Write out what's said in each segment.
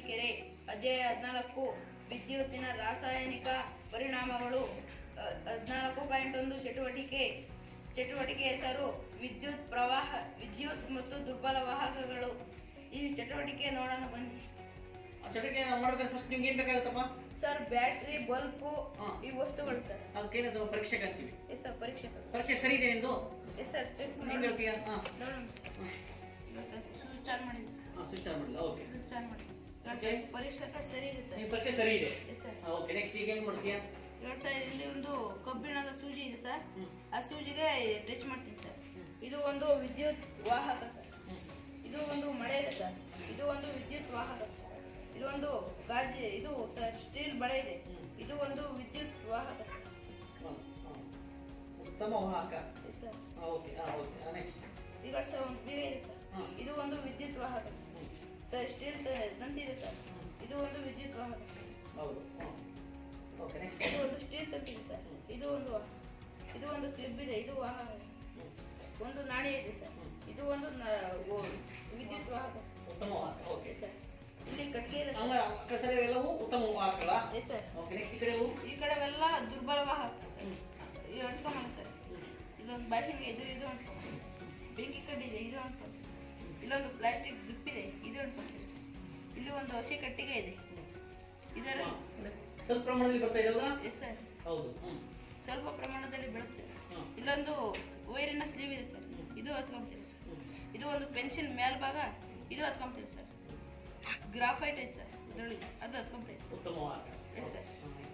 ತರೀಕೆರೆ ಅಧ್ಯಾಯ ಹದಿನಾಲ್ಕು ವಿದ್ಯುತ್ತಿನ ರಾಸಾಯನಿಕ ಪರಿಣಾಮಗಳು ಅ- ಹದಿನಾಲ್ಕು ಪಾಯಿಂಟ್ ಒಂದು ಚಟುವಟಿಕೆ ಚಟುವಟಿಕೆ ಹೆಸರು ವಿದ್ಯುತ್ ಪ್ರವಾಹ ವಿದ್ಯುತ್ ಮತ್ತು ದುರ್ಬಲ ವಾಹಕಗಳು ಈ ಚಟುವಟಿಕೆ ನೋಡೋಣ ಬನ್ನಿ ಆ ಚಟಕ್ಕೆ ಮಾಡ್ಬೇಕಾದ್ರೆ ಫಸ್ಟ್ ನಿಮ್ಗೆ ಏನ್ ಬೇಕಾಗುತ್ತಪ್ಪ ಸರ್ ಬ್ಯಾಟ್ರಿ ಬಲ್ಬು ಹಾ. ಈ ವಸ್ತುಗಳು ಸರ್ ಅದಕ್ಕೇನಾದ್ರು ಪರೀಕ್ಷೆಗೆ ಹಾಕ್ತೀವಿ ಎಸ್ ಸರ್ ಪರೀಕ್ಷೆ ಪರೀಕ್ಷೆ ಸರಿ ಇದೆ ನಿಂದು ಎಸ್ ಸರ್ ಚೆಕ್ ನೀನ್ ಹೇಳ್ತೀಯಾ ಹಾ ನೋಡೋಣ ಇಲ್ಲ ಸರ್ ಸ್ವಿಚ್ ಆನ್ ಮಾಡಿ ಹಾ ಸ್ವಿಚ್ ಆನ್ ಮಾಡಿಲ್ಲ ಓಕೆ ಸ್ವಿಚ್ ಆನ್ ಮಾಡಿ Okay. ಪರೀಕ್ಷಕ ಸರಿ ಇದೆ ಸರ್ ನಿಮ್ ಪರೀಕ್ಷೆ ಸರಿ ಇದೆ ಎಸ್ ಸರ್ ಓಕೆ ನೆಕ್ಸ್ಟ್ ಈಗ ಏನ್ ಮಾಡ್ತೀಯಾ ಎರಡು ಸರ್ ಇಲ್ಲಿ ಒಂದು ಕಬ್ಬಿಣದ ಸೂಜಿ ಇದೆ ಸರ್ ಹ್ಮ್. ಆ ಸೂಜಿಗೆ ಟಚ್ ಮಾಡ್ತೀನಿ ಸರ್ ಇದು ಒಂದು ವಿದ್ಯುತ್ ವಾಹಕ ಸರ್ ಹ್ಮ್. ಇದು ಒಂದು ಮಳೆ ಇದೆ ಸರ್ ಇದು ಒಂದು ವಿದ್ಯುತ್ ವಾಹಕ ಸರ್ ಇದು ಒಂದು ಗಾಜಿ ಇದು ಸರ್ ಸ್ಟೀಲ್ ಬಳೆ ಇದೆ ಹ್ಮ್. ಇದು ಒಂದು ವಿದ್ಯುತ್ ವಾಹಕ ಸರ್ ಹಾ, ಹಾ. ಉತ್ತಮ ವಾಹಕ ಎಸ್ ಸರ್ ಓಕೆ ಹಾ ಓಕೆ ನೆಕ್ಸ್ಟ್ ಈಗ ಸರ್ ಒಂದು ಬೀಗ ಇದೆ ಸರ್ ಹಾ. ಇದು ಒಂದು ವಿದ್ಯುತ್ ವಾಹಕ ಸರ್ ಸರ್ ಸ್ಟೀಲ್ ತ- ತಂತಿದೆ ಸರ್ ಇದು ಒಂದು ವಿದ್ಯುತ್ ವಾಹಕ ಸರ್ ಹೌದು ಓಕೆ ನೆಕ್ಸ್ಟ್ ಇದು ಒಂದು ಸ್ಟೀಲ್ ತಂತಿದೆ ಸರ್ ಇದು ಒಂದು ವಾಹಕ. ಇದು ಒಂದು ಕ್ಲಿಪ್ ಇದೆ ಇದು ವಾಹಕ ಒಂದು ನಾಣ್ಯ ಇದೆ ಸರ್ ಇದು ಒಂದು ನ- ಓ- ವಿದ್ಯುತ್ ವಾಹಕ ಸರ್ ಉತ್ತಮ ವಾಹಕ ಓಕೆ ಎಸ್ ಸರ್ ಇಲ್ಲಿ ಕಟ್ಟಿಗೆ ಇದೆ ಹಂಗ ಆ ಕಡೆ ಸರಿ ಎಲ್ಲವೂ ಉತ್ತಮ ವಾಹಕಗಳ ಎಸ್ ಸರ್ ಓಕೆ ನೆಕ್ಸ್ಟ್ ಈ ಕಡೆವು ಈ ಕಡೆವೆಲ್ಲ ದುರ್ಬಲ ವಾಹಕ ಸರ್ ಇದು ಅಂಟ್ಕೊಂಬಲ್ಲ ಸರ್ ಇಲ್ಲೊಂದು ಬ್ಯಾಟಿಂಗ್ ಇದು ಇದು ಅಂಟ್ಕೊಂಬ ಬೆಂಕಿ ಕಡ್ಡಿ ಇದೆ ಇದು ಅಂಟ್ಕೊಂಬ ಇಲ್ಲೊಂದು ಪ್ಲಾಸ್ಟಿಕ್ ಗ್ರಿಪ್ ಇದೆ ಇದು ಅಂಟ್ಕೊಂತೀವಿ ಇಲ್ಲಿ ಒಂದು ಹಸಿ ಕಟ್ಟಿಗೆ ಇದೆ ಇದರ ಹಾ. ಸ್ವಲ್ಪ ಪ್ರಮಾಣದಲ್ಲಿ ಬರ್ತಾ ಇದೆಯಲ್ಲ ಎಸ್ ಸರ್ ಹೌದು ಹ್ಮ್ ಸ್ವಲ್ಪ ಪ್ರಮಾಣದಲ್ಲಿ ಬೀಳುತ್ತೆ ಹ್ಮ್. ಇಲ್ಲೊಂದು ವೈರಿನ ಸ್ಲೀವ್ ಇದೆ ಸರ್ ಇದು ಹತ್ಕೊಂತೀವಿ ಸರ್ ಹ್ಮ್. ಇದು ಒಂದು ಪೆನ್ಸಿಲ್ ಮೇಲ್ಭಾಗ ಇದು ಹತ್ಕೊಂತೀವಿ ಸರ್ ಗ್ರಾಫೈಟ್ ಐತೆ ಸರ್ ಇದರೊಳಗೆ ಅದು ಹತ್ಕೊಂತೀವಿ ಉತ್ತಮ ವಾಹಕ ಎಸ್ ಸರ್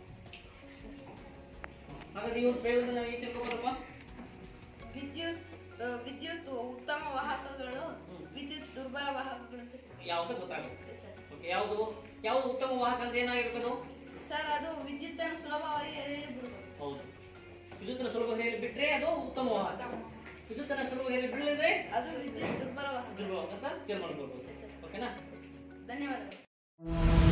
ಹಾಗಾದ್ರೆ ಇವ್ರ ಪ್ರಯೋಗ ನಾವು ಏನ್ ತಿಳ್ಕೊಬೋದಪ್ಪ ವಿದ್ಯುತ್ ಆ, ವಿದ್ಯುತ್ ಉತ್ತಮ ವಾಹಕಗಳು ಹ್ಮ್. ವಿದ್ಯುತ್ ದುರ್ಬಲ ವಾಹಕಗಳು ಅಂತ ಯಾವ್ದು ಗೊತ್ತಾಗುತ್ತೆ ಸರ್. ಓಕೆ ಯಾವುದು ಯಾವುದು ಉತ್ತಮ ವಾಹಕ ಅಂತ ಏನಾಗಿರ್ತದೋ ಸರ್ ಅದು ವಿದ್ಯುತ್ತನ್ನು ಸುಲಭವಾಗಿ ಎಳೆಯಲು ಬಿಡಬಹುದು ಹೌದು ವಿದ್ಯುತ್ನ ಸುಲಭ ಹರಿಯಲ್ಲಿ ಬಿಟ್ರೆ ಅದು ಉತ್ತಮ ವಾಹಕ ವಿದ್ಯುತ್ತನ್ನ ಸುಲಭ ಹರಿಯಲ್ಲಿ ಬೀಳಿದ್ರೆ ಅದು ವಿದ್ಯುತ್ ದುರ್ಬಲ ವಾಹಕ ದುರ್ಬಲ ಅಂತ ತೀರ್ಮಾನಿಸಬಹುದು ಓಕೆನಾ ಧನ್ಯವಾದಗಳು